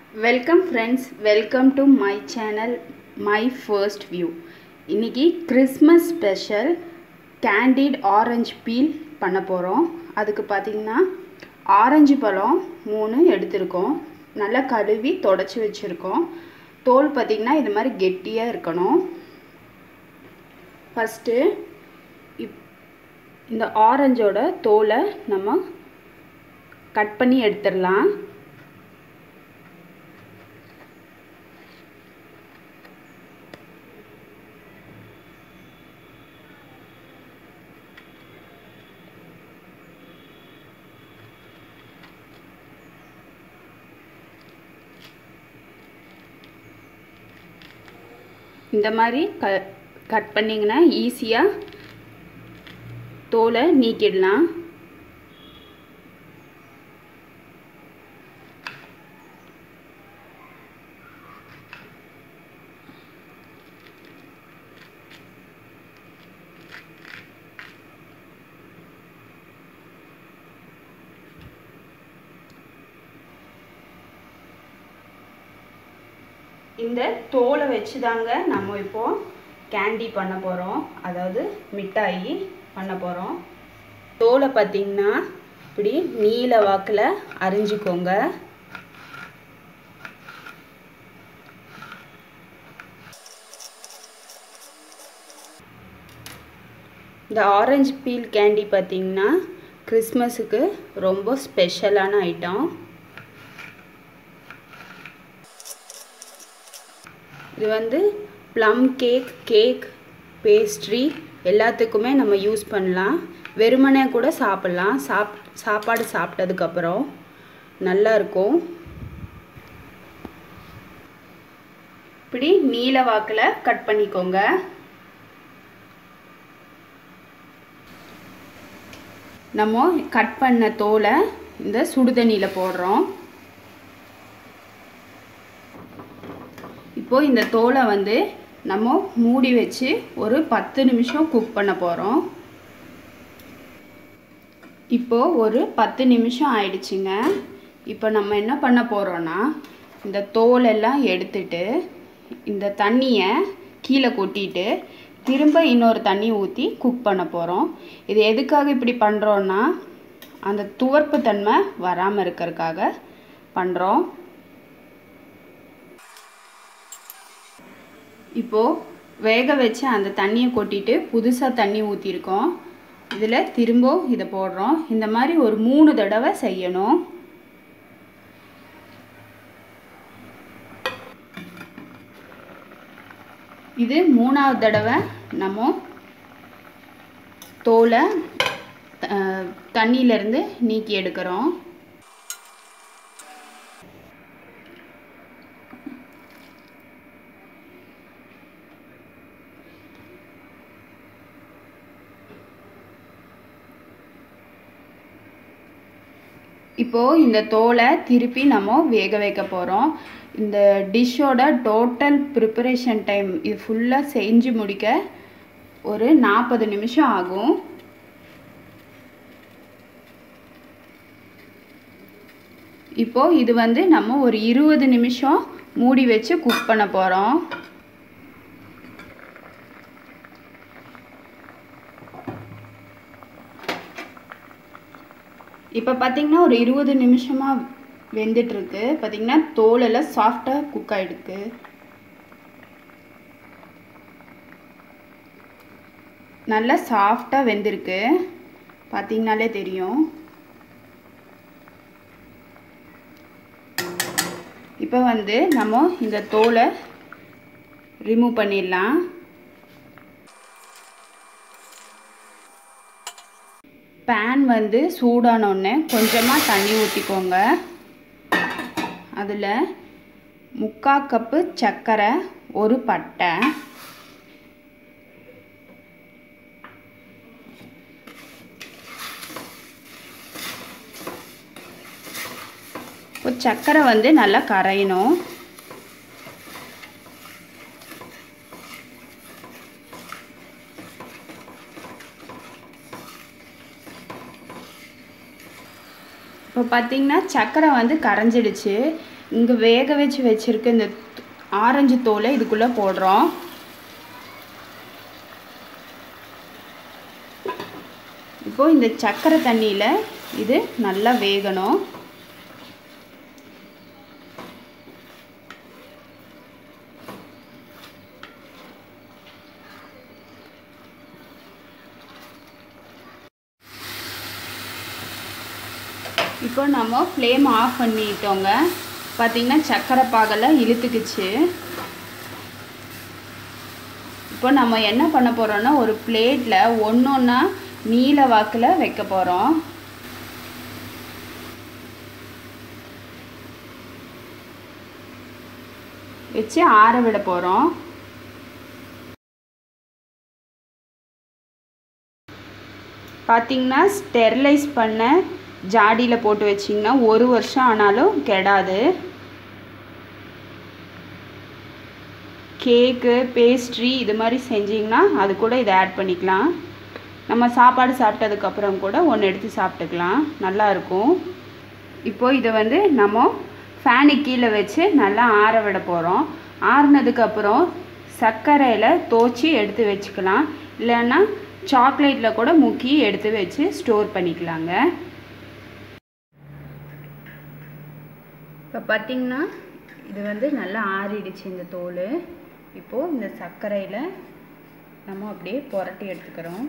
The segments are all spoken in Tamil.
welcome friends welcome to my channel my first view இன்றைக்கி Christmas special candied orange peel பண்ண போகிறோம் அதுக்கு பார்த்திங்கன்னா ஆரஞ்சு பழம் மூணு எடுத்திருக்கோம் நல்லா கழுவி தொடச்சி வச்சுருக்கோம் தோல் பார்த்திங்கன்னா இது மாதிரி கெட்டியாக இருக்கணும் ஃபஸ்ட்டு இப் இந்த ஆரஞ்சோட தோலை நம்ம கட் பண்ணி எடுத்துடலாம் இந்த மாதிரி க கட் பண்ணிங்கன்னா ஈஸியாக தோலை நீக்கிடலாம் இந்த தோலை வச்சு தாங்க நம்ம இப்போது கேண்டி பண்ண போகிறோம் அதாவது மிட்டாயி பண்ண போகிறோம் தோலை பார்த்திங்கன்னா இப்படி நீல வாக்கில் அரிஞ்சிக்கோங்க இந்த ஆரஞ்சு பீல் கேண்டி பார்த்திங்கன்னா கிறிஸ்மஸுக்கு ரொம்ப ஸ்பெஷலான ஐட்டம் இது வந்து ப்ளம் கேக் கேக் பேஸ்ட்ரி எல்லாத்துக்குமே நம்ம யூஸ் பண்ணலாம் வெறுமனே கூட சாப்பிட்லாம் சாப் சாப்பாடு சாப்பிட்டதுக்கப்புறம் நல்லா இருக்கும் இப்படி நீல வாக்கில் கட் பண்ணிக்கோங்க நம்ம கட் பண்ண தோலை இந்த சுடுதண்ணியில் போடுறோம் இப்போது இந்த தோலை வந்து நம்ம மூடி வச்சு ஒரு பத்து நிமிஷம் குக் பண்ண போகிறோம் இப்போது ஒரு பத்து நிமிஷம் ஆயிடுச்சுங்க இப்போ நம்ம என்ன பண்ண போகிறோன்னா இந்த தோலெல்லாம் எடுத்துட்டு இந்த தண்ணியை கீழே கொட்டிட்டு திரும்ப இன்னொரு தண்ணி ஊற்றி குக் பண்ண போகிறோம் இது எதுக்காக இப்படி பண்ணுறோன்னா அந்த துவர்ப்பு தன்மை வராமல் இருக்கிறதுக்காக பண்ணுறோம் இப்போது வேக வச்சு அந்த தண்ணியை கொட்டிட்டு புதுசாக தண்ணி ஊற்றிருக்கோம் இதில் திரும்ப இதை போடுறோம் இந்த மாதிரி ஒரு மூணு தடவை செய்யணும் இது மூணாவது தடவை நம்ம தோலை தண்ணியிலேருந்து நீக்கி எடுக்கிறோம் இப்போது இந்த தோலை திருப்பி நம்ம வேக வைக்க போகிறோம் இந்த டிஷ்ஷோட டோட்டல் ப்ரிப்பரேஷன் டைம் இது ஃபுல்லாக செஞ்சு முடிக்க ஒரு நாற்பது நிமிஷம் ஆகும் இப்போது இது வந்து நம்ம ஒரு இருபது நிமிஷம் மூடி வச்சு குக் பண்ண போகிறோம் இப்போ பார்த்திங்கன்னா ஒரு இருபது நிமிஷமாக வெந்துட்டுருக்கு பார்த்திங்கன்னா தோலெல்லாம் சாஃப்டாக குக் ஆகிடுக்கு நல்லா சாஃப்டாக வெந்திருக்கு பார்த்திங்கனாலே தெரியும் இப்போ வந்து நம்ம இந்த தோலை ரிமூவ் பண்ணிடலாம் பேன் வந்து சூடானோடனே கொஞ்சமாக தண்ணி ஊற்றிக்கோங்க அதில் முக்கால் கப்பு சர்க்கரை ஒரு பட்டை இப்போ சர்க்கரை வந்து நல்லா கரையணும் இப்போ பார்த்தீங்கன்னா சர்க்கரை வந்து கரைஞ்சிடுச்சு இங்கே வேக வச்சு வச்சுருக்க இந்த ஆரஞ்சு தோலை இதுக்குள்ளே போடுறோம் இப்போது இந்த சர்க்கரை தண்ணியில் இது நல்லா வேகணும் இப்போ நம்ம ஃப்ளேம் ஆஃப் பண்ணிட்டோங்க பார்த்திங்கன்னா சர்க்கரை பாகெல்லாம் இழுத்துக்குச்சு இப்போ நம்ம என்ன பண்ண போகிறோன்னா ஒரு பிளேட்டில் ஒன்று ஒன்றா நீல வாக்கில் வைக்க போகிறோம் வச்சு ஆற விட போகிறோம் பார்த்திங்கன்னா ஸ்டெர்லைஸ் பண்ண ஜாடியில் போட்டு வச்சிங்கன்னா ஒரு வருஷம் ஆனாலும் கெடாது கேக்கு பேஸ்ட்ரி இது மாதிரி செஞ்சிங்கன்னா அது கூட இதை ஆட் பண்ணிக்கலாம் நம்ம சாப்பாடு சாப்பிட்டதுக்கப்புறம் கூட ஒன்று எடுத்து சாப்பிட்டுக்கலாம் நல்லாயிருக்கும் இப்போது இதை வந்து நம்ம ஃபேனு கீழே வச்சு நல்லா ஆற விட போகிறோம் ஆறுனதுக்கப்புறம் சர்க்கரையில் தோச்சி எடுத்து வச்சுக்கலாம் இல்லைன்னா சாக்லேட்டில் கூட முக்கி எடுத்து வச்சு ஸ்டோர் பண்ணிக்கலாங்க இப்போ பார்த்திங்கன்னா இது வந்து நல்லா ஆறிடுச்சு இந்த தோல் இப்போது இந்த சர்க்கரையில் நம்ம அப்படியே புரட்டி எடுத்துக்கிறோம்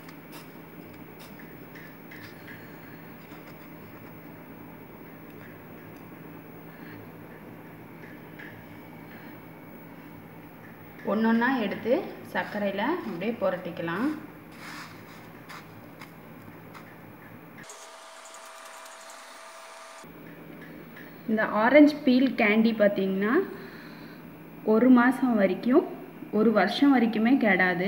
ஒன்று ஒன்றா எடுத்து சர்க்கரையில் அப்படியே புரட்டிக்கலாம் இந்த ஆரஞ்சு பீல் கேண்டி பார்த்திங்கன்னா ஒரு மாதம் வரைக்கும் ஒரு வருஷம் வரைக்குமே கெடாது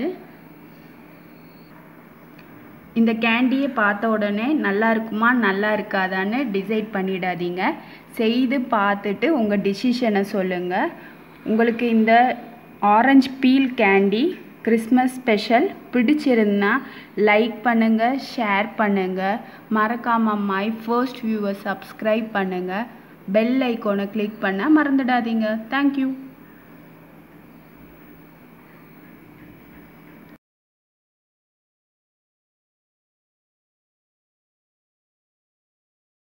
இந்த கேண்டியை பார்த்த உடனே நல்லா இருக்குமா நல்லா இருக்காதான்னு டிசைட் பண்ணிடாதீங்க செய்து பார்த்துட்டு உங்கள் டிசிஷனை சொல்லுங்கள் உங்களுக்கு இந்த orange peel candy Christmas special பிடிச்சிருந்தா லைக் பண்ணுங்கள் ஷேர் பண்ணுங்கள் மறக்காமல் மை ஃபர்ஸ்ட் வியூவை சப்ஸ்கிரைப் பண்ணுங்கள் பெல் ஐக்கோனை கிளிக் பண்ண மறந்துடாதீங்க தேங்க்யூ